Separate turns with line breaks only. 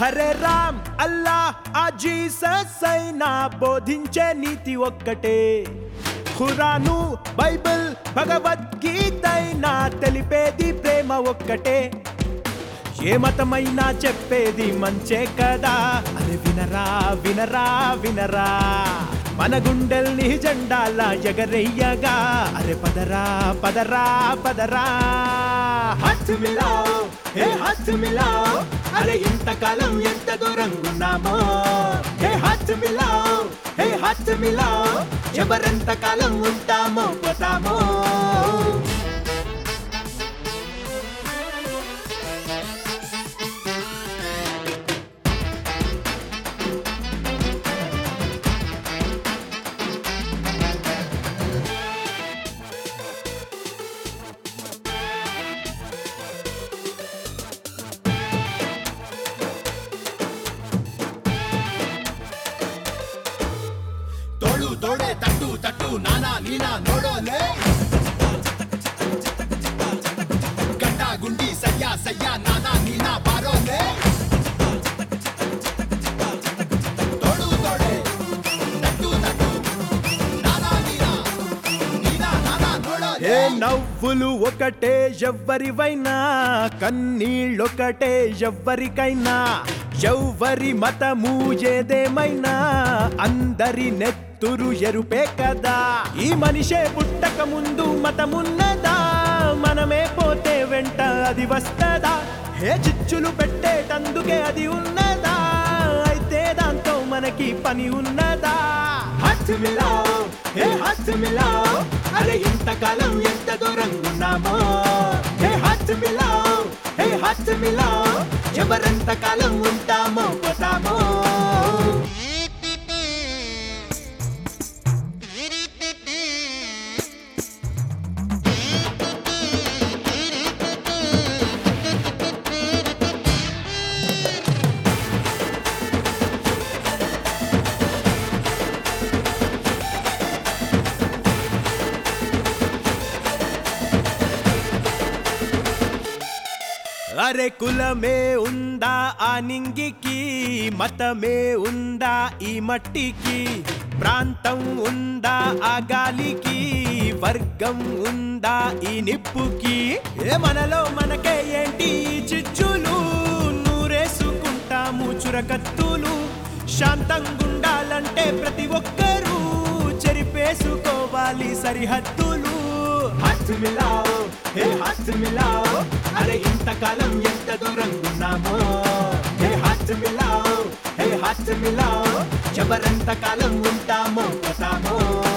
హరే రామ్ అల్లా ఆ జీసస్ అయినా బోధించే నీతి ఒక్కటే ఖురాను బైబిల్ భగవద్గీత అయినా తెలిపేది ప్రేమ ఒక్కటే ఏ మతమైనా చెప్పేది మంచే కదా అరే వినరా వినరా వినరా మన గుండెల్ని జెండాల ఎగరెయ్యగా అరే పదరా పదరా పదరా హత్ మిలాओ హే హత్ మిలాओ అరే ఇంతకాలం ఎంత దూరం ఉన్నామో హే హత్ మిలాओ హే హత్ మిలాओ ఎవరెంత కాలం ఉంటామో పోతామో
ತೋಳು ತೋಡೆ ತಟ್ಟು ತಟ್ಟು ನಾನಾ ನೀನಾ ನೋಡೋಲೆ ಗಂಡ ಗುಂಡಿ ಸಯ್ಯ ಸಯ್ಯ ನಾನಾ ನೀನಾ ಬಾರೋಲೆ ತೋಳು ತೋಡೆ ತಟ್ಟು ತಟ್ಟು ನಾನಾ ನೀನಾ ನೀನಾ ನಾನಾ
ఏ
ನೋಡೋಲೆ
నవ్వులు ఒకటే ఎవ్వరివైనా కన్నీళ్ళొకటే ఎవ్వరికైనా ఎవ్వరి మతము ఏదేమైనా అందరి నెత్తురు ఎరుపే కదా ఈ మనిషే పుట్టక ముందు మతమున్నదా మనమే పోతే వెంట అది వస్తదా హే చిచ్చులు పెట్టేటందుకే అది ఉన్నదా అయితే దాంతో మనకి పని ఉన్నదా హత్ మిలాओ హే హత్ మిలాओ అరే ఇంతకాలం ఎంత దూరం ఉన్నామో హే హత్ మిలాओ హే హత్ మిలాओ ఎవరెంత కాలం ఉంటామో పోతామో అరే కులమే ఉందా ఆ నింగికి మతమే ఉందా ఈ మట్టికి ప్రాంతం ఉందా ఆ గాలికి వర్గం ఉందా ఈ నిప్పుకి ఏ మనలో మనకే ఏంటి ఈ చిచ్చులు నూరేసుకుంటాము చురకత్తులు శాంతంగుండాలంటే ప్రతి ఒక్కరూ చెరిపేసుకోవాలి సరిహద్దులు హత్ మిలాओ హే హత్ మిలాओ అరే ఇంతకాలం ఎంత దూరం ఉన్నామో హే హత్ మిలాओ హే హత్ మిలాओ ఎవరెంత కాలం ఉంటామో పోతామో